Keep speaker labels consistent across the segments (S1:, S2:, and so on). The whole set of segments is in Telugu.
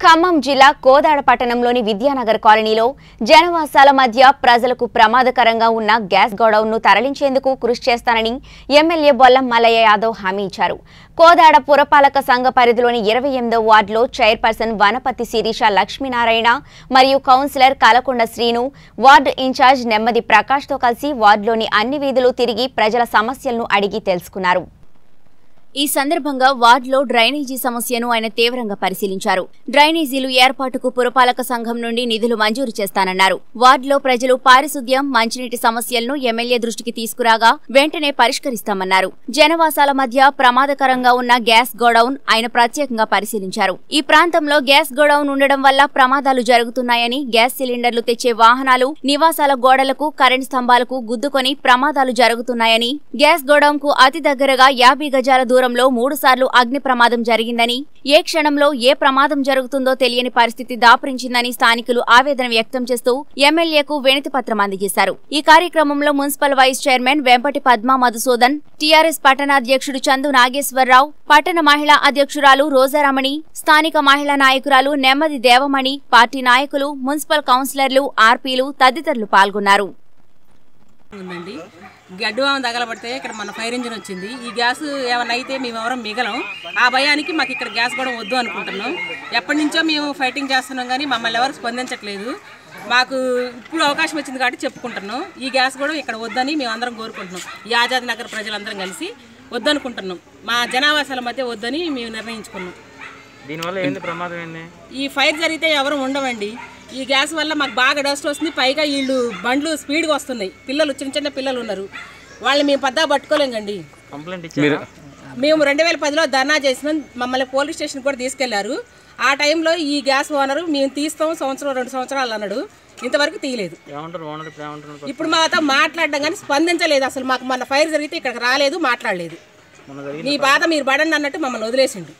S1: ఖమ్మం జిల్లా కోదాడ పట్టణంలోని విద్యానగర్ కాలనీలో జనవాసాల మధ్య ప్రజలకు ప్రమాదకరంగా ఉన్న గ్యాస్ గోడౌన్ను తరలించేందుకు కృషి చేస్తానని ఎమ్మెల్యే బొల్లం మల్లయ్య యాదవ్ హామీ ఇచ్చారు కోదాడ పురపాలక సంఘ పరిధిలోని ఇరవై ఎనిమిదో వార్డులో చైర్పర్సన్ వనపతి శిరీష లక్ష్మీనారాయణ మరియు councillor Kalakonda Srinu ward in charge Nemmadi ప్రకాష్తో కలిసి వార్డులోని అన్ని వీధులు తిరిగి ప్రజల సమస్యలను అడిగి తెలుసుకున్నారు ఈ సందర్భంగా వార్డులో డ్రైనేజీ సమస్యను ఆయన తీవ్రంగా పరిశీలించారు డ్రైనేజీలు ఏర్పాటుకు పురపాలక సంఘం నుండి నిధులు మంజూరు చేస్తానన్నారు వార్డులో ప్రజలు పారిశుద్ధ్యం మంచినీటి సమస్యలను ఎమ్మెల్యే దృష్టికి తీసుకురాగా వెంటనే పరిష్కరిస్తామన్నారు జనవాసాల మధ్య ప్రమాదకరంగా ఉన్న గ్యాస్ గోడౌన్ ఆయన ప్రత్యేకంగా పరిశీలించారు ఈ ప్రాంతంలో గ్యాస్ గోడౌన్ ఉండడం వల్ల ప్రమాదాలు జరుగుతున్నాయని గ్యాస్ సిలిండర్లు తెచ్చే వాహనాలు నివాసాల గోడలకు కరెంట్ స్తంభాలకు గుద్దుకొని ప్రమాదాలు జరుగుతున్నాయని గ్యాస్ గోడౌన్ కు అతి దగ్గరగా యాభై గజాల దూరంలో మూడు సార్లు అగ్ని ప్రమాదం జరిగిందని ఏ క్షణంలో ఏ ప్రమాదం జరుగుతుందో తెలియని పరిస్థితి దాపురించిందని స్థానికులు ఆవేదన వ్యక్తం చేస్తూ ఎమ్మెల్యేకు వినతి పత్రం అందజేశారు ఈ కార్యక్రమంలో municipal vice chairman Vempati Padma Madhusudan TRS పట్టణాధ్యక్షుడు చందు నాగేశ్వరరావు పట్టణ మహిళా అధ్యక్షురాలు రోజారమణి స్థానిక మహిళా నాయకురాలు నెమ్మది దేవమణి పార్టీ నాయకులు మున్సిపల్ కౌన్సిలర్లు ఆర్పీలు తదితరులు పాల్గొన్నారు
S2: ఉందండి గడ్డువామ తగలబడితే ఇక్కడ మన ఫైర్ ఇంజిన్ వచ్చింది ఈ గ్యాస్ ఏమైనా అయితే మేము ఎవరం మిగలం ఆ భయానికి మాకు ఇక్కడ గ్యాస్ కూడా వద్దు అనుకుంటున్నాం ఎప్పటి నుంచో మేము ఫైటింగ్ చేస్తున్నాం కానీ మమ్మల్ని ఎవరు స్పందించట్లేదు మాకు ఇప్పుడు అవకాశం వచ్చింది కాబట్టి చెప్పుకుంటున్నాం ఈ గ్యాస్ కూడా ఇక్కడ వద్దని మేము అందరం కోరుకుంటున్నాం ఈ ఆజాద్ నగర్ ప్రజలందరం కలిసి వద్దనుకుంటున్నాం మా జనావాసాల మధ్య వద్దని మేము నిర్ణయించుకున్నాం
S3: దీనివల్ల ఏంది ప్రమాదం ఏంది
S2: ఈ ఫైర్ జరిగితే ఎవరు ఉండవండి ఈ గ్యాస్ వల్ల మాకు బాగా డస్ట్ వస్తుంది పైగా వీళ్ళు బండ్లు స్పీడ్గా వస్తున్నాయి పిల్లలు చిన్న చిన్న పిల్లలు ఉన్నారు వాళ్ళు మేము పద్దా పట్టుకోలేంగండి
S3: కంప్లైంట్ ఇచ్చారా
S2: మేము రెండు వేల పదిలో ధర్నా చేసినాం మమ్మల్ని పోలీస్ స్టేషన్ కూడా తీసుకెళ్లారు ఆ టైంలో ఈ గ్యాస్ ఓనరు మేము తీస్తాం సంవత్సరం రెండు సంవత్సరాలు అన్నాడు ఇంతవరకు తీయలేదు
S3: ఏమంటారు ఓనర్ ఇప్పుడు ఏమంటున్నారు
S2: ఇప్పుడు మాతో మాట్లాడడం కానీ స్పందించలేదు అసలు మాకు మన ఫైర్ జరిగితే ఇక్కడికి రాలేదు మాట్లాడలేదు
S3: మొన్న జరిగింది
S2: మీ బాధ మీరు పడండి అన్నట్టు మమ్మల్ని వదిలేసిండు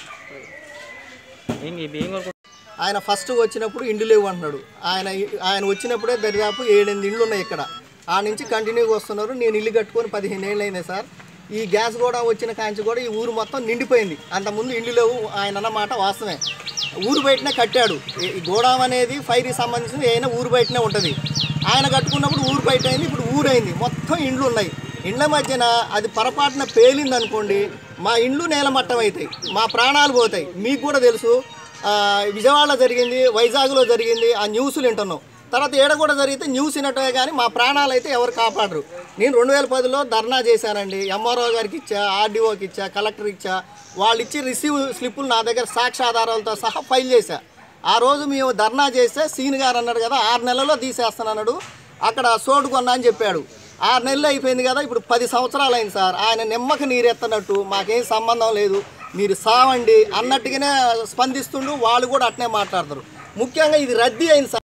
S3: ఏం ఏం కోరుకుంటున్నారు
S4: ఆయన ఫస్ట్ వచ్చినప్పుడు ఇండ్లు లేవు అంటున్నాడు ఆయన ఆయన వచ్చినప్పుడే దరిదాపు ఏడెనిమిది ఇండ్లు ఉన్నాయి ఇక్కడ ఆ నుంచి కంటిన్యూగా వస్తున్నారు నేను ఇల్లు కట్టుకొని పదిహేను ఏళ్ళు అయింది సార్ ఈ గ్యాస్ కూడా వచ్చిన కాంచి కూడా ఈ ఊరు మొత్తం నిండిపోయింది అంతకుముందు ఇండ్లు లేవు ఆయన అన్నమాట వాస్తవమే ఊరు బయటనే కట్టాడు ఈ ఈ గోడాం అనేది ఫైర్కి సంబంధించింది అయినా ఊరు బయటనే ఉంటుంది ఆయన కట్టుకున్నప్పుడు ఊరు బయట అయింది ఇప్పుడు ఊరైంది మొత్తం ఇండ్లు ఉన్నాయి ఇండ్ల మధ్యన అది పొరపాటున పేలింది అనుకోండి మా ఇండ్లు నేలమట్టం అవుతాయి మా ప్రాణాలు పోతాయి మీకు కూడా తెలుసు ఆ, విజయవాడలో జరిగింది వైజాగ్లో జరిగింది ఆ న్యూస్లు వింటున్నాం తర్వాత ఏడ కూడా జరిగితే న్యూస్ వినటమే కానీ మా ప్రాణాలు అయితే ఎవరు కాపాడరు నేను రెండు వేల పదిలో ధర్నా చేశానండి ఎంఆర్ఓ గారికి ఇచ్చా ఆర్డీఓకి ఇచ్చా కలెక్టర్ ఇచ్చా వాళ్ళు ఇచ్చి రిసీవ్ స్లిప్పులు నా దగ్గర సాక్ష్యాధారాలతో సహా ఫైల్ చేశా ఆ రోజు మేము ధర్నా చేస్తే సీన్ గారు అన్నాడు కదా ఆరు నెలల్లో తీసేస్తానన్నాడు అక్కడ సోటు కొన్నా అని చెప్పాడు ఆరు నెలలు అయిపోయింది కదా ఇప్పుడు పది సంవత్సరాలు అయింది సార్ ఆయన నిమ్మకి నీరెత్తనట్టు మాకేం సంబంధం లేదు మీరు సావండి అన్నట్టుగానే స్పందిస్తుండు వాళ్ళు కూడా అట్నే మాట్లాడతారు ముఖ్యంగా ఇది రద్దీ అయింది సార్